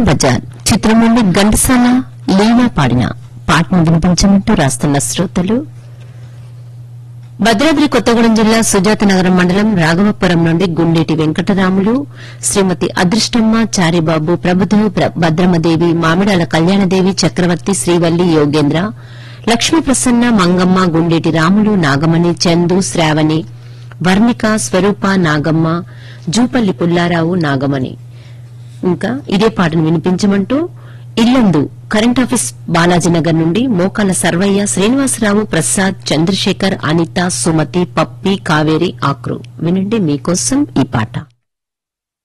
బజార్ చిత్రం నుండి ఘంటసాల లీలా పాడిన పాటను వినిపించమంటూ రాస్తున్న శ్రోతలు భద్రాద్రి కొత్తగూడెం జిల్లా సుజాత నగరం మండలం రాఘవపురం నుండి గుండేటి వెంకటరాములు శ్రీమతి అదృష్టమ్మ చారిబాబు ప్రభుదేవి ప్ర- భద్రమదేవి మామిడాల కళ్యాణదేవి చక్రవర్తి శ్రీవల్లి యోగేంద్ర లక్ష్మీ ప్రసన్న మంగమ్మ గుండేటి రాములు నాగమణి చందు శ్రావణి వర్ణిక స్వరూప నాగమ్మ జూపల్లి పుల్లారావు నాగమణి ఇంకా ఇదే పాటను వినిపించమంటూ ఇల్లందు కరెంట్ ఆఫీస్ బాలాజీనగర్ నుండి మోకాల సర్వయ్య శ్రీనివాసరావు ప్రసాద్ చంద్రశేఖర్ అనిత సుమతి పప్పి కావేరి ఆక్రు వినండి మీకోసం ఈ పాట